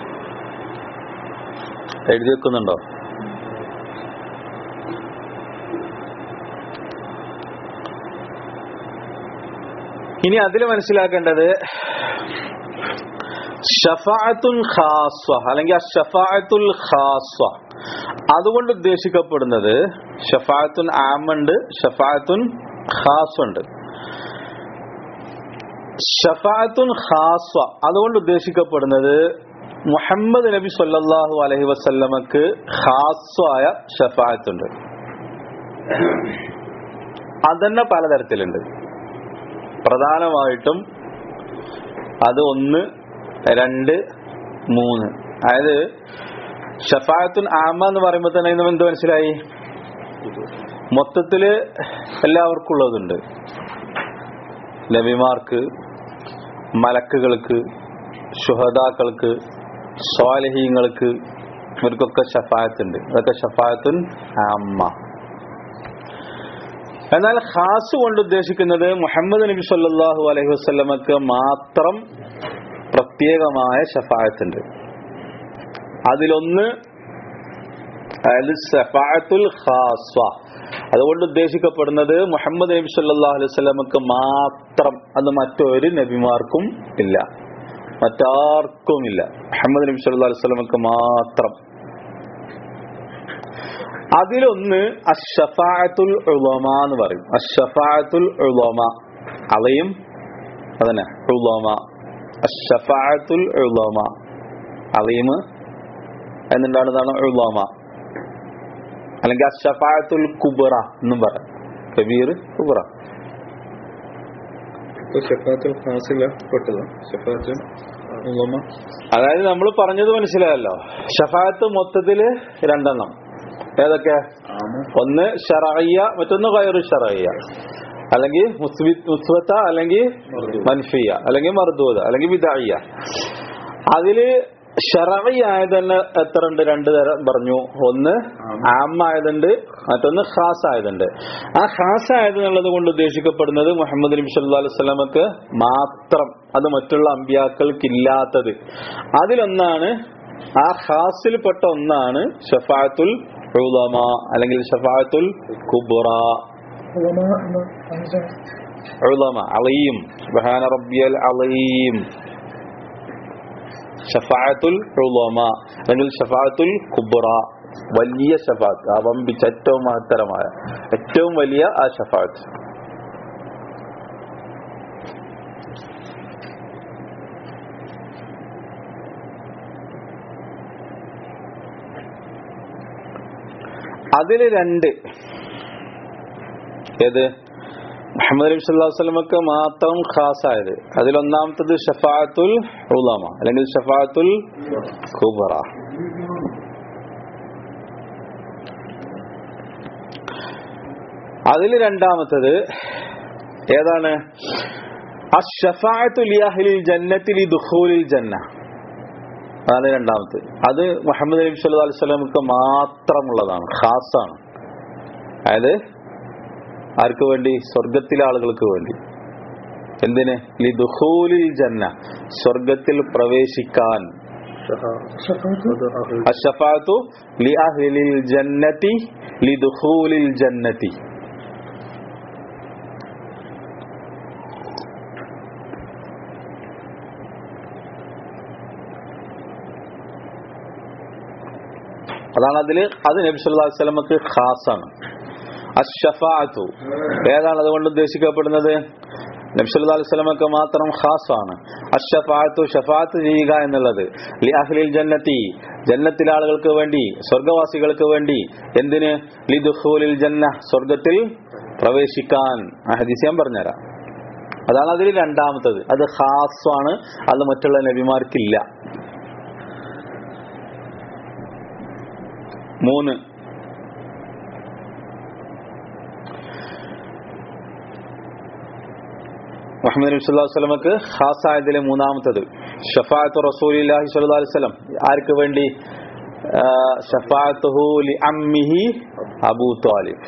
എഴുതി വെക്കുന്നുണ്ടോ ഇനി അതിൽ മനസ്സിലാക്കേണ്ടത് ഷഫാഅത്തുൽ ഖാസ്വ അല്ലെങ്കിൽ ഷഫാഅത്തുൽ ഖാസ്വ അതുകൊണ്ട് ഉദ്ദേശിക്കപ്പെടുന്നത് ഷഫാഅത്തുൻ ആമുണ്ട് ഷഫാഅത്തുൻ ഖാസ് ഉണ്ട് ഷഫാഅത്തുൻ ഖാസ്വ അതുകൊണ്ട് ഉദ്ദേശിക്കപ്പെടുന്നത് മുഹമ്മദ് നബി സല്ലല്ലാഹു അലൈഹി വസല്ലമക്ക് ഖാസ്വായ ഷഫാഅത്തുണ്ട് അതന്നെ പലതരത്തിലുണ്ട് പ്രധാനമായിട്ടും അത് ഒന്ന് രണ്ട് മൂന്ന് അതായത് ഷഫായത്തുൻ ആമ എന്ന് പറയുമ്പോൾ തന്നെ ഇന്ന് എന്ത് മനസ്സിലായി മൊത്തത്തില് എല്ലാവർക്കും ഉള്ളതുണ്ട് നബിമാർക്ക് മലക്കുകൾക്ക് ഷുഹദാക്കൾക്ക് സ്വാലഹീങ്ങൾക്ക് ഇവർക്കൊക്കെ ഷഫായത്തുണ്ട് അതൊക്കെ ഷഫായത്തുൻ ആമ്മ എന്നാൽ ഖാസ് കൊണ്ട് ഉദ്ദേശിക്കുന്നത് മുഹമ്മദ് നബി സല്ലല്ലാഹു അലൈഹി വസല്ലമക്ക് മാത്രം പ്രത്യേകമായ ഷഫായത്തുണ്ട് അതിലൊന്ന് അതായത് ഷഫാഅത്തുൽ ഖാസ്വ അതുകൊണ്ട് ഉദ്ദേശിക്കപ്പെടുന്നത് മുഹമ്മദ് നബി സല്ലല്ലാഹു അലൈഹി വസല്ലമക്ക് മാത്രം അത് മറ്റൊരു നബിമാർക്കും ഇല്ല മറ്റാർക്കും ഇല്ല മുഹമ്മദ് നബി സല്ലല്ലാഹു അലൈഹി വസല്ലമക്ക് മാത്രം അതിലൊന്ന് അഷഫാഅത്തുൽ ഉളമ എന്ന് പറയും അഷഫാഅത്തുൽ ഉളമ അളയും അതന്നെ ഉളമ അഷഫാഅത്തുൽ ഉളമ അളീം എന്നുണ്ടാകുന്നതാണ് ഉളമ അല്ലെങ്കിൽ അഷഫാഅത്തുൽ കുബറ എന്നും പറയാം കബീർ കുബറ ഇപ്പൊ ഷഫാത്തുൽ ഖാസില പെട്ടതാ ഷഫാത്തുൽ ഉലമ അതായത് നമ്മൾ പറഞ്ഞത് മനസ്സിലായല്ലോ ഷഫാഅത്ത് മൊത്തത്തില് രണ്ടെണ്ണം ഏതൊക്കെ ആമ ഒന്ന് ഷറയ്യ മറ്റൊന്ന് കയറു ഷറയ്യ അല്ലെങ്കിൽ മുസ്ബി- മുസ്ബത്ത അല്ലെങ്കിൽ മൻഫിയ അല്ലെങ്കിൽ മർദൂദ അല്ലെങ്കിൽ വിദായിയ അതില് ഷറയ്യായത് തന്നെ എത്ര ഉണ്ട് രണ്ട് തരം പറഞ്ഞു ഒന്ന് ആമായതുണ്ട് മറ്റൊന്ന് ഖാസ് ആയതുണ്ട് ആ ഖാസ് ആയത് എന്നുള്ളത് കൊണ്ട് ഉദ്ദേശിക്കപ്പെടുന്നത് മുഹമ്മദ് നബി സല്ലല്ലാഹു അലൈഹി വസല്ലമക്ക് മാത്രം അത് മറ്റുള്ള അമ്പിയാക്കൾക്കില്ലാത്തത് അതിലൊന്നാണ് ആ ഖാസിൽപ്പെട്ട ഒന്നാണ് ഷഫാത്തുൽ ഉലമ അല്ലെങ്കിൽ ഷഫാത്തുൽ കുബ്ര ഉലമ അലീം സുബ്ഹാന റബ്ബിയൽ അലീം ഷഫാത്തുൽ ഉലമ അല്ലെങ്കിൽ ഷഫാത്തുൽ കുബ്ര വലിയ ഷഫാത്ത് ആ വമ്പിച്ച ഏറ്റവും മഹത്തരമായ ഏറ്റവും വലിയ ആ ഷഫാത്ത് അതില് രണ്ട് ഏത് മുഹമ്മദ് നബി സല്ലല്ലാഹു അലൈഹി വസല്ലമക്ക് മാത്രം ഖാസായത് അതിലൊന്നാമത്തത് ഷഫാഅത്തുൽ ഉലമ അല്ലെങ്കിൽ ഷഫാഅത്തുൽ കുബറ അതിൽ രണ്ടാമത്തത് ഏതാണ് അഷ്ഷഫാഅത്തു ലിയഹ്ലിൽ ജന്നത്തി ലിദുഖൂലിൽ ജന്ന അതാണ് രണ്ടാമത്തെ അത് മുഹമ്മദ് നബി സല്ലല്ലാഹു അലൈഹി വസല്ലമക്ക് മാത്രമുള്ളതാണ് ഖാസാണ് അതായത് ആർക്ക് വേണ്ടി സ്വർഗത്തിലെ ആളുകൾക്ക് വേണ്ടി എന്തിന് ലിദുഖൂലിൽ ജന്ന സ്വർഗത്തിൽ പ്രവേശിക്കാൻ അഷ്ഫാഅത്തു ലി അഹ്ലിൽ ജന്നതി ലിദുഖൂലിൽ ജന്നതി അതാണ് അതില് അത് നബി സല്ലല്ലാഹു അലൈഹി വസല്ലമക്ക് ഖാസാണ് അഷ്ഫാഅത്തു ഏതാണ് അതുകൊണ്ട് ഉദ്ദേശിക്കപ്പെടുന്നത് നബി സല്ലല്ലാഹു അലൈഹി വസല്ലമക്ക് മാത്രം ഖാസാണ് അഷ്ഫാഅത്തു ഷഫാഅത്ത് ചെയ്യുക എന്നുള്ളത് ലി അഹ്ലിൽ ജന്നത്തി ജന്നത്തിലെ ആളുകൾക്ക് വേണ്ടി സ്വർഗവാസികൾക്ക് വേണ്ടി എന്തിന് ലിദുഖൂലിൽ ജന്ന സ്വർഗത്തിൽ പ്രവേശിക്കാൻ ആ ഹദീസ് ഞാൻ പറഞ്ഞുതരാം അതാണ് അതിൽ രണ്ടാമത്തത് അത് ഖാസാണ് അത് മറ്റുള്ള നബിമാർക്കില്ല മൂന്ന് മുഹമ്മദ് നബി സല്ലല്ലാഹു അലൈഹി വസല്ലമക്ക് ഖാസായതിലെ മൂന്നാമത്തത് ഷഫാഅത്തു റസൂലില്ലാഹി സ്വല്ലല്ലാഹു അലൈഹി വസല്ലം ആർക്ക് വേണ്ടി ആ, ഷഫാഅത്തുഹു ലി അമ്മിഹി അബൂ ത്വാലിബ്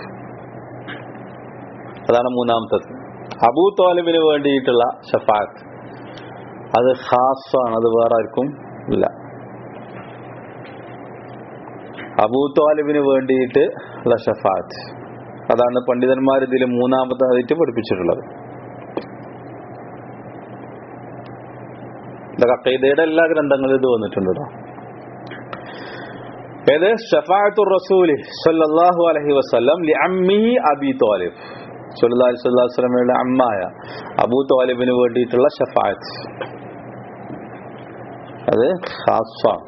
അതാണ് മൂന്നാമത്തത് അബൂ ത്വാലിബിന് വേണ്ടിയിട്ടുള്ള ഷഫാഅത്ത് അത് ഖാസാണ് അത് വേറെ ആർക്കും ഇല്ല അബൂ ത്വാലിബിന് വേണ്ടിയിട്ട് ഉള്ള ഷഫാഅത്ത് അതാണ് പണ്ഡിതന്മാർ ഇതിൽ മൂന്നാമതായിട്ട് പഠിപ്പിച്ചിട്ടുള്ളത് ഇതൊക്കെ അക്കീദയുടെ എല്ലാ ഗ്രന്ഥങ്ങളിലും ഇത് വന്നിട്ടുണ്ട് കേട്ടോ ഏത് ഷഫാഅത്തു റസൂലി സല്ലല്ലാഹു അലൈഹി വസല്ലം ലി അമ്മിഹി അബി ത്വാലിബ് സല്ലല്ലാഹു അലൈഹി വസല്ലമയുടെ അമ്മായ അബൂ ത്വാലിബിന് വേണ്ടിയിട്ടുള്ള ഷഫാഅത്ത് അത് ഖാസ്സാണ്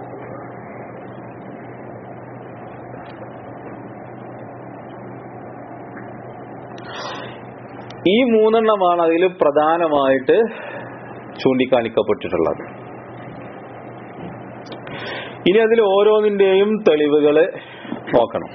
ഈ മൂന്നെണ്ണമാണ് അതിൽ പ്രധാനമായിട്ട് ചൂണ്ടിക്കാണിക്കപ്പെട്ടിട്ടുള്ളത് ഇനി അതിൽ ഓരോന്നിന്റെയും തെളിവുകൾ നോക്കണം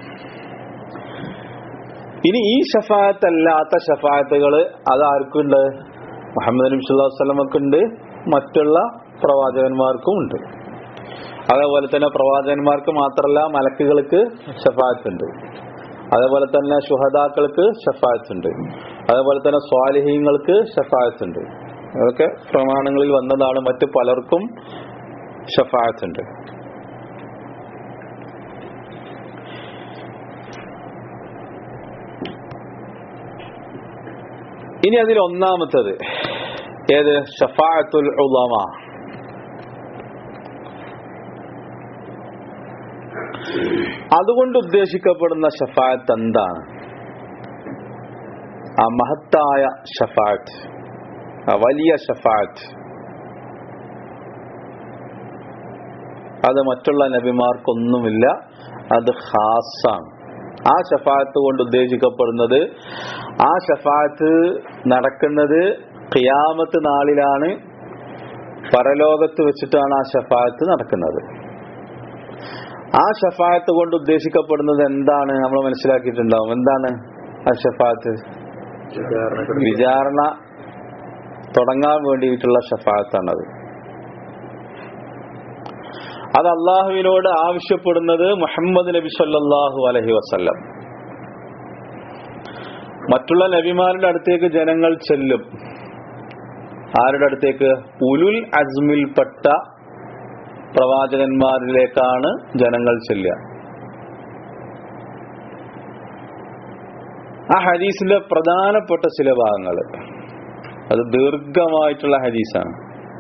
ഇനി ഈ ഷഫായത്ത് അല്ലാത്ത ഷഫായത്തുകൾ അത് ആർക്കുണ്ട് മുഹമ്മദ് നബി സല്ലല്ലാഹു അലൈഹി വസല്ലമക്ക് ഉണ്ട് മറ്റുള്ള പ്രവാചകന്മാർക്കും ഉണ്ട് അതേപോലെ തന്നെ പ്രവാചകന്മാർക്ക് മാത്രമല്ല മലക്കുകൾക്ക് ഷഫായത്ത് ഉണ്ട് അതേപോലെ തന്നെ ശുഹദാക്കൾക്ക് ഷഫായത്ത് ഉണ്ട് അതേപോലെ തന്നെ സ്വാലിഹീങ്ങൾക്ക് ഷഫായത്ത് ഉണ്ട് അതൊക്കെ പ്രമാണങ്ങളിൽ വന്നതാണ് മറ്റു പലർക്കും ഷഫായത്ത് ഉണ്ട് ഇനി അതിൽ ഒന്നാമത്തത് ഏത് ഷഫാഅത്തുൽ ഉലമ അതുകൊണ്ട് ഉദ്ദേശിക്കപ്പെടുന്ന ഷഫായത്ത് എന്താണ് ആ മഹത്തായ ഷഫായത്ത് ആ വലിയ ഷഫായത്ത് അത് മറ്റുള്ള നബിമാർക്കൊന്നുമില്ല അത് ഖാസാണ് ആ ഷഫായത്ത് കൊണ്ട് ഉദ്ദേശിക്കപ്പെടുന്നത് ആ ഷഫായത്ത് നടക്കുന്നത് ഖിയാമത്ത് നാളിലാണ് പരലോകത്ത് വെച്ചിട്ടാണ് ആ ഷഫായത്ത് നടക്കുന്നത് ആ ഷഫായത്ത് കൊണ്ട് ഉദ്ദേശിക്കപ്പെടുന്നത് എന്താണ് നമ്മൾ മനസ്സിലാക്കിയിട്ടുണ്ടാവും എന്താണ് ആ ഷഫായത്ത് വിചാരണ തുടങ്ങാൻ വേണ്ടിയിട്ടുള്ള ഷഫായത്താണത് അത് അള്ളാഹുവിനോട് ആവശ്യപ്പെടുന്നത് മുഹമ്മദ് നബി സല്ലല്ലാഹു അലഹി വസല്ലം മറ്റുള്ള നബിമാരുടെ അടുത്തേക്ക് ജനങ്ങൾ ചെല്ലും ആരുടെ അടുത്തേക്ക് ഉലുൽ അസ്മിൽപ്പെട്ട പ്രവാചകന്മാരിലേക്കാണ് ജനങ്ങൾ ചെല്ലുക ആ ഹദീസിന്റെ പ്രധാനപ്പെട്ട ചില ഭാഗങ്ങൾ അത് ദീർഘമായിട്ടുള്ള ഹദീസാണ്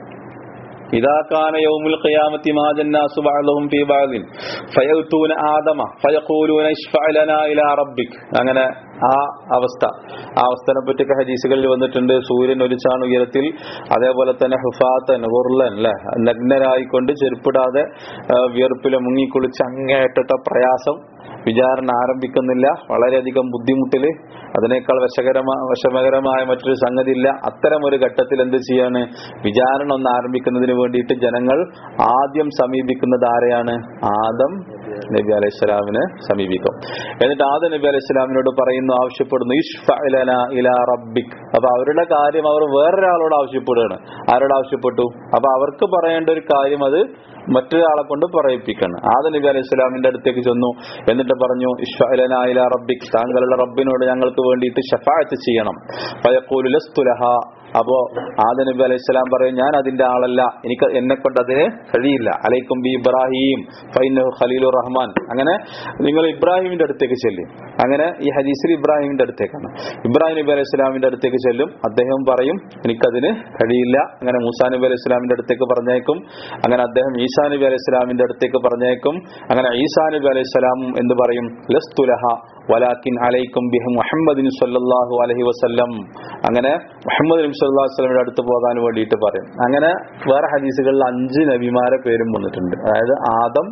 إذا كان يوم القيامة ماج الناس بعضهم في بعض فيأتون آدم فيقولون اشفع لنا إلى ربك അങ്ങനെ ആ അവസ്ഥ ആ അവസ്ഥനെ പറ്റിയൊക്കെ ഹദീസുകളിൽ വന്നിട്ടുണ്ട് സൂര്യൻ ഒലിച്ചാണ് ഉയരത്തിൽ അതേപോലെ തന്നെ ഹുഫാത്തൻ ഉർലൻ അല്ലെ നഗ്നരായിക്കൊണ്ട് ചെരുപ്പിടാതെ ആ, വിയർപ്പില് മുങ്ങിക്കുളിച്ച് അങ്ങേയറ്റത്തെ പ്രയാസം വിചാരണ ആരംഭിക്കുന്നില്ല വളരെയധികം ബുദ്ധിമുട്ടില് അതിനേക്കാൾ വശകരമായ വശമകരമായ മറ്റൊരു സംഗതി ഇല്ല അത്തരം ഒരു ഘട്ടത്തിൽ എന്ത് ചെയ്യാണ് വിചാരണ ഒന്ന് ആരംഭിക്കുന്നതിന് വേണ്ടിയിട്ട് ജനങ്ങൾ ആദ്യം സമീപിക്കുന്നത് ആരെയാണ് ആദം നബി അലൈഹി സ്വലാമിനെ സമീപിക്കും എന്നിട്ട് ആദം നബി അലൈഹി സ്വലാമിനോട് പറയുന്നു ആവശ്യപ്പെടുന്നു ഇഷ്ഫഅ ലനാ ഇലാ റബ്ബിക് അപ്പൊ അവരുടെ കാര്യം അവർ വേറൊരാളോട് ആവശ്യപ്പെടുകയാണ് ആരോട് ആവശ്യപ്പെട്ടു അപ്പൊ അവർക്ക് പറയേണ്ട ഒരു കാര്യം അത് മറ്റൊരാളെ കൊണ്ട് പറയിപ്പിക്കണം ആദം നബി അലൈഹി സ്വലാമിന്റെ അടുത്തേക്ക് ചെന്നു എന്നിട്ട് പറഞ്ഞു ഇഷ്ഫഅ ലനാ ഇലാ റബ്ബിക് താങ്കളുടെ റബ്ബിനോട് ഞങ്ങൾക്ക് വേണ്ടിയിട്ട് ഷഫാഅത്ത് ചെയ്യണം ഫയഖൂലു ലസ്തു ലഹാ അപ്പോ ആദ നബി അലൈഹി സ്വലാം പറയും ഞാൻ അതിന്റെ ആളല്ല എനിക്ക് എന്നെ കൊണ്ട് അതിന് കഴിയില്ല അലൈക്കും ബി ഇബ്രാഹിം ഫൈനഹു ഖലീലുർ റഹ്മാൻ അങ്ങനെ നിങ്ങൾ ഇബ്രാഹിമിന്റെ അടുത്തേക്ക് ചെല്ലും അങ്ങനെ ഈ ഹദീസിൽ ഇബ്രാഹിമിന്റെ അടുത്തേക്കാണ് ഇബ്രാഹിം നബി അലൈഹി സ്വലാമിന്റെ അടുത്തേക്ക് ചെല്ലും അദ്ദേഹം പറയും എനിക്കതിന് കഴിയില്ല അങ്ങനെ മൂസാ നബി അലൈഹി സ്വലാമിന്റെ അടുത്തേക്ക് പറഞ്ഞേക്കും അങ്ങനെ അദ്ദേഹം ഈസാ നബി അലൈഹി സ്വലാമിന്റെ അടുത്തേക്ക് പറഞ്ഞേക്കും അങ്ങനെ ഈസാ നബി അലൈഹി സ്വലാം എന്ന് പറയും ലസ്തുലഹ വലാക്കിൻ അലൈക്കും ബിഹ മുഹമ്മദിൻ സല്ലല്ലാഹു അലൈഹി വസല്ലം അങ്ങനെ മുഹമ്മദ് നബി സല്ലല്ലാഹു അലൈഹി വസല്ലമയുടെ അടുത്ത് പോകാൻ വേണ്ടിയിട്ട് പറയും അങ്ങനെ വേറെ ഹദീസുകളിൽ അഞ്ച് നബിമാരെ പേരും വന്നിട്ടുണ്ട് അതായത് ആദം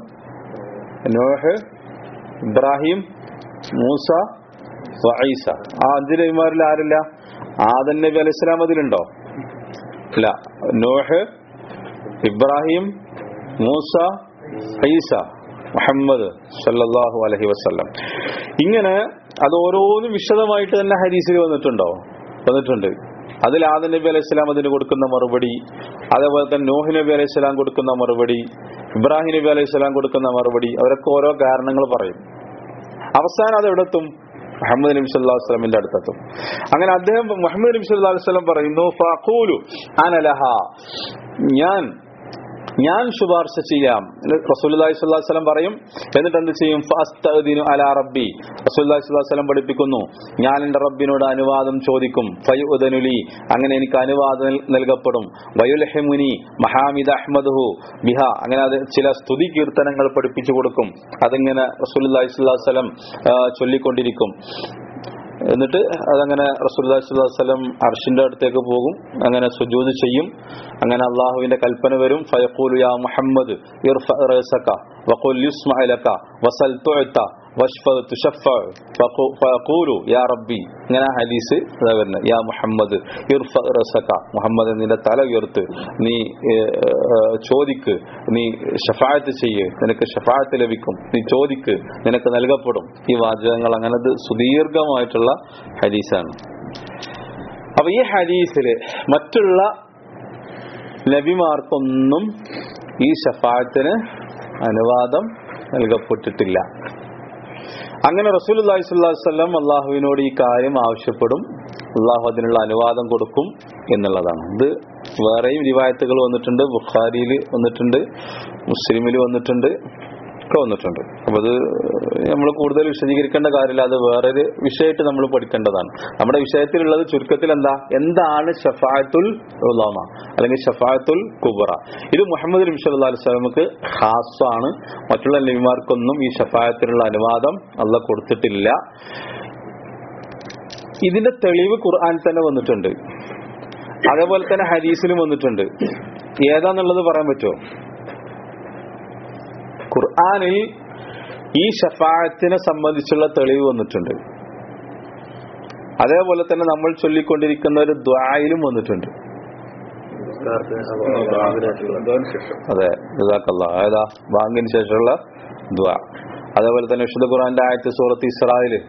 നോഹ് ഇബ്രാഹിം മൂസ വഈസ ആ അഞ്ച് നബിമാരിൽ ആരില്ല ആദം നബി അലൈഹി സ്വലാം അതിലുണ്ടോ ഇല്ല നോഹ് ഇബ്രാഹിം മൂസ ഈസ മുഹമ്മദ് സല്ലല്ലാഹു അലൈഹി വസല്ലം ഇങ്ങനെ അത് ഓരോന്നും വിശദമായിട്ട് തന്നെ ഹദീസിൽ വന്നിട്ടുണ്ടോ വന്നിട്ടുണ്ട് അതിൽ ആദം നബി അലൈഹി സ്വലാം അതിന് കൊടുക്കുന്ന മറുപടി അതേപോലെ തന്നെ നോഹ് നബി അലൈഹി സ്വലാം കൊടുക്കുന്ന മറുപടി ഇബ്രാഹിം നബി അലൈഹി സ്വലാം കൊടുക്കുന്ന മറുപടി അവരൊക്കെ ഓരോ കാരണങ്ങൾ പറയും അവസാനം അത് എവിടെത്തും മുഹമ്മദ് നബി സല്ലല്ലാഹു അലൈഹി വസല്ലമിന്റെ അടുത്തെത്തും അങ്ങനെ അദ്ദേഹം മുഹമ്മദ് നബി സല്ലല്ലാഹു അലൈഹി വസല്ലം പറയുന്നു ഫഖൂലു അനലഹ ഞാൻ ഞാൻ ശുപാർശ ചെയ്യാം റസൂലുള്ളാഹി സ്വല്ലല്ലാഹു അലൈഹി വസല്ലം പറയും എന്നിട്ട് എന്ത് ചെയ്യും ഫഅസ്തഅദിനു അലാ റബ്ബി റസൂലുള്ളാഹി സ്വല്ലല്ലാഹു അലൈഹി വസല്ലം പഠിപ്പിക്കുന്നു ഞാൻ എൻ്റെ റബ്ബിനോട് അനുവാദം ചോദിക്കും ഫയുദനുലി അങ്ങനെ എനിക്ക് അനുവാദം നൽ- നൽകപ്പെടും വയുൽഹിമുനി മഹാമിദ അഹ്മദുഹു ബിഹ അങ്ങനെ അത് ചില സ്തുതി കീർത്തനങ്ങൾ പഠിപ്പിച്ചു കൊടുക്കും അതിങ്ങനെ റസൂലുള്ളാഹി സ്വല്ലല്ലാഹു അലൈഹി വസല്ലം ആ, ചൊല്ലിക്കൊണ്ടിരിക്കും എന്നിട്ട് അതങ്ങനെ റസൂലുള്ളാഹി സ്വല്ലല്ലാഹു അലൈഹി വസല്ലം അർഷിന്റെ അടുത്തേക്ക് പോകും അങ്ങനെ സുജൂദ് ചെയ്യും അങ്ങനെ അള്ളാഹുവിന്റെ കൽപ്പന വരും ഫയഖൂലു യാ മുഹമ്മദ് ഇർഫ റഅസക വഖുൽ യുസ്മഅ ലക വസൽ തുഅത വഷ്ഫ തുഷഫ ഫഖു- ഫയഖൂലു യാ റബ്ബി ഇങ്ങനെ ആ ഹദീസ് ഇതാ വരുന്നത് യാ മുഹമ്മദ് ഇർഫ റഅസക മുഹമ്മദ് നിന്റെ തല ഉയർത്ത് നീ ഏ, ഏ, ചോദിക്ക് നീ ഷഫായത്ത് ചെയ്യ് നിനക്ക് ഷഫായത്ത് ലഭിക്കും നീ ചോദിക്ക് നിനക്ക് നൽകപ്പെടും ഈ വാചകങ്ങൾ അങ്ങനെ ഇത് സുദീർഘമായിട്ടുള്ള ഹദീസാണ് അപ്പൊ ഈ ഹദീസില് മറ്റുള്ള നബിമാർക്കൊന്നും ഈ ഷഫായത്തിന് അനുവാദം നൽകപ്പെട്ടിട്ടില്ല അങ്ങനെ റസൂലുള്ളാഹി സ്വല്ലല്ലാഹു അലൈഹി വസല്ലം അള്ളാഹുവിനോട് ഈ കാര്യം ആവശ്യപ്പെടും അള്ളാഹു അതിനുള്ള അനുവാദം കൊടുക്കും എന്നുള്ളതാണ് ഇത് വേറെയും റിവായത്തുകൾ വന്നിട്ടുണ്ട് ബുഖാരിയിൽ വന്നിട്ടുണ്ട് മുസ്ലിമിൽ വന്നിട്ടുണ്ട് ഒക്കെ വന്നിട്ടുണ്ട് അപ്പൊ അത് നമ്മൾ കൂടുതൽ വിശദീകരിക്കേണ്ട കാര്യമില്ല അത് വേറൊരു വിഷയമായിട്ട് നമ്മൾ പഠിക്കേണ്ടതാണ് നമ്മുടെ വിഷയത്തിലുള്ളത് ചുരുക്കത്തിൽ എന്താ എന്താണ് ഷഫായത്തുൽ ഉലാമ അല്ലെങ്കിൽ ഷഫായത്തുൽ കുബറ ഇത് മുഹമ്മദ് നബി സല്ലല്ലാഹു അലൈഹി വസല്ലമക്ക് ഖാസാണ് മറ്റുള്ള നബിമാർക്കൊന്നും ഈ ഷഫായത്തിനുള്ള അനുവാദം അല്ല കൊടുത്തിട്ടില്ല ഇതിന്റെ തെളിവ് ഖുർആൻ തന്നെ വന്നിട്ടുണ്ട് അതേപോലെ തന്നെ ഹദീസിലും വന്നിട്ടുണ്ട് ഏതാന്നുള്ളത് പറയാൻ പറ്റുമോ ഖുർആനിൽ ഈ ഷഫായത്തിനെ സംബന്ധിച്ചുള്ള തെളിവ് വന്നിട്ടുണ്ട് അതേപോലെ തന്നെ നമ്മൾ ചൊല്ലിക്കൊണ്ടിരിക്കുന്ന ഒരു ദ്വായിലും വന്നിട്ടുണ്ട് അതാണ് ശേഷം അതെ ജസാക്കല്ലാ ഏതാ ബാങ്കിന് ശേഷമുള്ള ദ്വാ അതേപോലെ തന്നെ വിശുദ്ധ ഖുർആന്റെ ആയത്ത് സൂറത്ത് ഇസ്രായേല്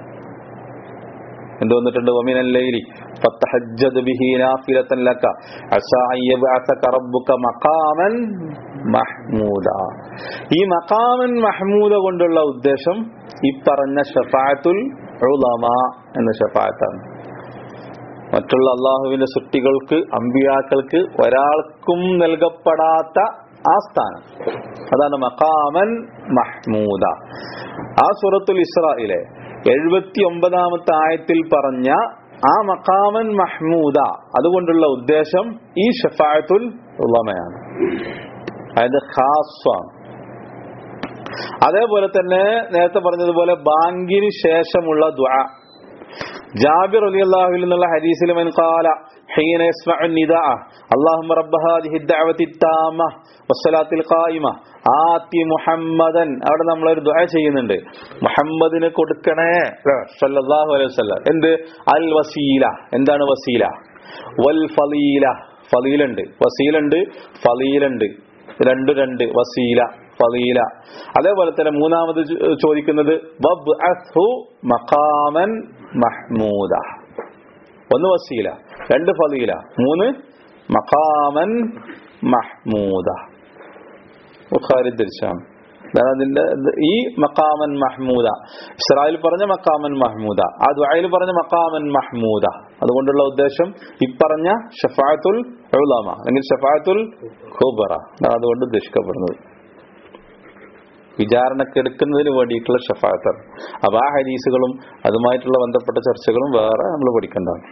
എന്ത് വന്നിട്ടുണ്ട് വമിനൽ ലൈലി ഫത്തഹജ്ജദ് ബിഹി നാഫിലതൻ ലക അസാ അൻ യബ്അസക റബ്ബുക മഖാമൻ മഹ്മൂദ ഈ മഖാമൻ മഹ്മൂദ കൊണ്ടുള്ള ഉദ്ദേശം ഈ പറഞ്ഞ ഷഫാഅത്തുൽ ഉലമ എന്ന ഷഫാഅത്താണ് മറ്റുള്ള അള്ളാഹുവിന്റെ സൃഷ്ടികൾക്ക് അമ്പിയാക്കൾക്ക് ഒരാൾക്കും നൽകപ്പെടാത്ത ആ സ്ഥാനം അതാണ് മഖാമൻ മഹ്മൂദ ആ സൂറത്തുൽ ഇസ്രായിലെ എഴുപത്തി ഒമ്പതാമത്തെ ആയത്തിൽ പറഞ്ഞ ആ മഖാമൻ മഹ്മൂദ അതുകൊണ്ടുള്ള ഉദ്ദേശം ഈ ഷഫായത്തുൽ ഉലമയാണ് അതായത് ഖാസ്വാണ് അതേപോലെ തന്നെ നേരത്തെ പറഞ്ഞതുപോലെ ബാങ്കിന് ശേഷമുള്ള ദ്വാ ജാബിർ അലി അള്ളാഹുവിൽ നിന്നുള്ള ഹദീസിൽ മൻ ഖാല حين يسمع النداء اللهم رب هذه الدعوة التامة والصلاة القائمة ആത്തി മുഹമ്മദൻ അവിടെ നമ്മളൊരു ദുആ ചെയ്യുന്നുണ്ട് മുഹമ്മദിന് കൊടുക്കണേ സല്ലല്ലാഹു അലൈഹി വസല്ലം എന്ത് അൽ വസീല എന്താണ് വസീല വൽ ഫലീല ഫലീലുണ്ട് വസീലുണ്ട് ഫലീലുണ്ട് രണ്ട് രണ്ട് വസീല ഫലീല അതേപോലെ തന്നെ മൂന്നാമത് ചോ- ചോദിക്കുന്നത് വബ്അത്ഹു മഖാമൻ മഹ്മൂദ ഒന്ന് വസീല രണ്ട് ഫലീല മൂന്ന് മഖാമൻ മഹ്മൂദ ബുഖാരി ദർശാണ് അതാണ് അതിന്റെ ഇത് ഈ മക്കാമൻ മഹ്മൂദ ഇസ്രായേൽ പറഞ്ഞ മക്കാമൻ മഹ്മൂദ ആ ദുആയിൽ പറഞ്ഞ മക്കാമൻ മഹ്മൂദ അതുകൊണ്ടുള്ള ഉദ്ദേശം ഈ പറഞ്ഞ ഷഫാത്തുൽ ഉലമ അല്ലെങ്കിൽ ഷഫാത്തുൽ ഖുബറ അതാണ് അതുകൊണ്ട് ഉദ്ദേശിക്കപ്പെടുന്നത് വിചാരണക്കെടുക്കുന്നതിന് വേണ്ടിയിട്ടുള്ള ഷഫാത്താണ് അപ്പൊ ആ ഹദീസുകളും അതുമായിട്ടുള്ള ബന്ധപ്പെട്ട ചർച്ചകളും വേറെ നമ്മൾ പഠിക്കേണ്ടതാണ്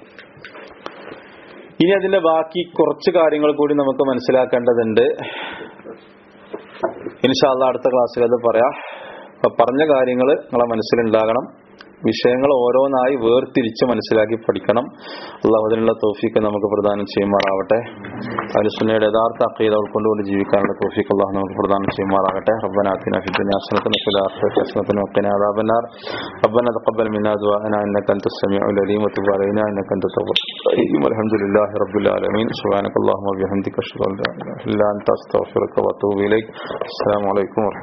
ഇനി അതിന്റെ ബാക്കി കുറച്ച് കാര്യങ്ങൾ കൂടി നമുക്ക് മനസ്സിലാക്കേണ്ടതുണ്ട് ഇൻഷാല്ല അടുത്ത ക്ലാസ്സിൽ അത് പറയാം അപ്പൊ പറഞ്ഞ കാര്യങ്ങൾ നിങ്ങളെ മനസ്സിലുണ്ടാകണം വിഷയങ്ങൾ ഓരോന്നായി വേർതിരിച്ച് മനസ്സിലാക്കി പഠിക്കണം അള്ളാഹു അതിനുള്ള തോഫിക്ക് നമുക്ക് പ്രദാനം ചെയ്യുമാറാവട്ടെ അലുസുന്നയുടെ യഥാർത്ഥ അക്കീത ഉൾക്കൊണ്ടുകൊണ്ട് ജീവിക്കാനുള്ള തോഫിക്ക് അള്ളാഹു നമുക്ക് പ്രദാനം ചെയ്യുമാറാകട്ടെ ربنا آتنا في الدنيا حسنة وفي الآخرة حسنة وقنا عذاب النار ربنا تقبل منا دعاءنا إنك أنت السميع العليم وتب علينا إنك أنت التواب الرحيم والحمد لله رب العالمين سبحانك اللهم وبحمدك أشهد أن لا إله إلا أنت أستغفرك وأتوب إليك السلام عليكم ورحمة